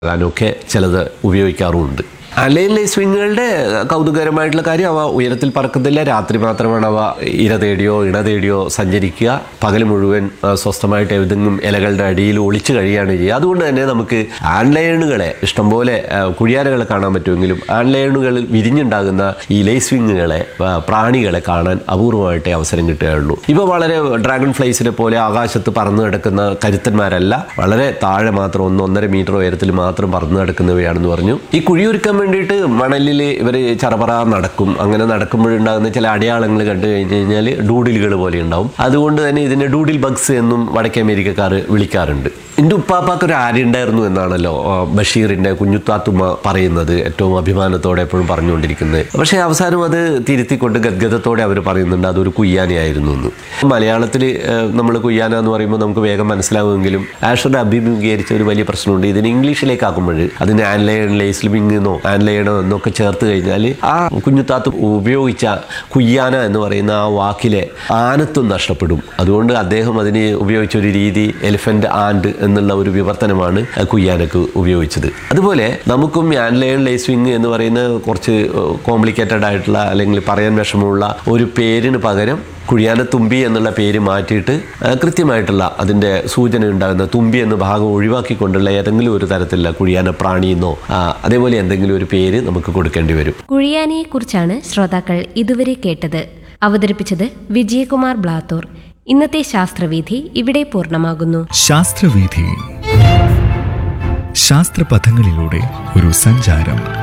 ആകാനൊക്കെ ചിലത് ഉപയോഗിക്കാറുമുണ്ട് അലൈൻ സ്വിങ്ങുകളുടെ കൗതുകകരമായിട്ടുള്ള കാര്യം അവ ഉയരത്തിൽ പറക്കുന്നില്ല രാത്രി മാത്രമാണ് അവ ഇര തേടിയോ ഇണ തേടിയോ സഞ്ചരിക്കുക പകൽ മുഴുവൻ ആ, സ്വസ്ഥമായിട്ട് ഏതെങ്കിലും ഇലകളുടെ അടിയിൽ ഒളിച്ചു കഴിയുകയാണ് ചെയ്യുക അതുകൊണ്ട് തന്നെ നമുക്ക് ആൺലയണുകളെ ഇഷ്ടംപോലെ ആ, കുഴിയാനകളെ കാണാൻ പറ്റുമെങ്കിലും ആൺലയണുകളിൽ വിരിഞ്ഞുണ്ടാകുന്ന ഈ ലേസ്വിങ്ങുകളെ ആ, പ്രാണികളെ കാണാൻ അപൂർവമായിട്ടേ അവസരം കിട്ടുകയുള്ളൂ ഇവ വളരെ ഡ്രാഗൺ ഫ്ലൈസിനെ പോലെ ആകാശത്ത് പറന്നു കിടക്കുന്ന കരുത്തന്മാരല്ല വളരെ താഴെ മാത്രം ഒന്ന് ഒന്നര മീറ്റർ ഉയരത്തിൽ മാത്രം പറന്നു കിടക്കുന്നവയാണെന്ന് പറഞ്ഞു ഈ കുഴിയൊരുക്കാൻ വേണ്ടിയിട്ട് മണലിൽ ഇവർ ചറപറ നടക്കും അങ്ങനെ നടക്കുമ്പോഴുണ്ടാകുന്ന ചില അടയാളങ്ങൾ കണ്ടു കഴിഞ്ഞ് കഴിഞ്ഞാൽ ഡൂഡിലുകൾ പോലെ ഉണ്ടാവും അതുകൊണ്ട് തന്നെ ഇതിനെ ഡൂഡിൽ ബഗ്സ് എന്നും വടക്കേ അമേരിക്കക്കാർ വിളിക്കാറുണ്ട് എൻ്റെ ഉപ്പാപ്പാക്ക് ഒരു ആരുണ്ടായിരുന്നു എന്നാണല്ലോ ആ, ബഷീറിൻ്റെ കുഞ്ഞുത്താത്തുമ്മ പറയുന്നത് ഏറ്റവും അഭിമാനത്തോടെ എപ്പോഴും പറഞ്ഞുകൊണ്ടിരിക്കുന്നത് പക്ഷേ അവസാനം അത് തിരുത്തിക്കൊണ്ട് ഗദ്ഗതത്തോടെ അവർ പറയുന്നുണ്ട് അതൊരു കുയ്യാനയായിരുന്നു എന്ന് മലയാളത്തിൽ നമ്മൾ കുയ്യാന എന്ന് പറയുമ്പോൾ നമുക്ക് വേഗം മനസ്സിലാവുമെങ്കിലും ആഷറുടെ അഭിമുഖീകരിച്ച ഒരു വലിയ പ്രശ്നമുണ്ട് ഇതിന് ഇംഗ്ലീഷിലേക്ക് ആക്കുമ്പോൾ അതിന് ആൻലയൺ ലേസ്ലിമിംഗ് എന്നോ ആൻലയണോ എന്നൊക്കെ ചേർത്ത് കഴിഞ്ഞാൽ ആ കുഞ്ഞുത്താത്ത് ഉപയോഗിച്ച കുയ്യാന എന്ന് പറയുന്ന ആ വാക്കിലെ ആനത്വം നഷ്ടപ്പെടും അതുകൊണ്ട് അദ്ദേഹം അതിന് ഉപയോഗിച്ച ഒരു രീതി എലിഫന്റ് ആൻഡ് എന്നുള്ള ഒരു വിവർത്തനമാണ് കുയ്യാനക്ക് ഉപയോഗിച്ചത് അതുപോലെ നമുക്കും ആൻലയൺ ലേസ്വിങ് എന്ന് പറയുന്ന കുറച്ച് കോംപ്ലിക്കേറ്റഡ് ആയിട്ടുള്ള അല്ലെങ്കിൽ പറയാൻ വിഷമമുള്ള ഒരു പേരിന് പകരം കുഴിയാന തുമ്പി എന്നുള്ള പേര് മാറ്റിയിട്ട് ആ, കൃത്യമായിട്ടുള്ള അതിൻ്റെ സൂചന ഉണ്ടാകുന്ന തുമ്പി എന്ന ഭാഗം ഒഴിവാക്കിക്കൊണ്ടുള്ള ഏതെങ്കിലും ഒരു തരത്തിലുള്ള കുഴിയാന പ്രാണിയെന്നോ ആ, അതേപോലെ എന്തെങ്കിലും ഒരു പേര് നമുക്ക് കൊടുക്കേണ്ടി വരും കുഴിയാനയെക്കുറിച്ചാണ് ശ്രോതാക്കൾ ഇതുവരെ കേട്ടത് അവതരിപ്പിച്ചത് വിജയകുമാർ ബ്ലാത്തൂർ ഇന്നത്തെ ശാസ്ത്രവീഥി ഇവിടെ പൂർണ്ണമാകുന്നു ശാസ്ത്രവീഥി ശാസ്ത്രപഥങ്ങളിലൂടെ ഒരു സഞ്ചാരം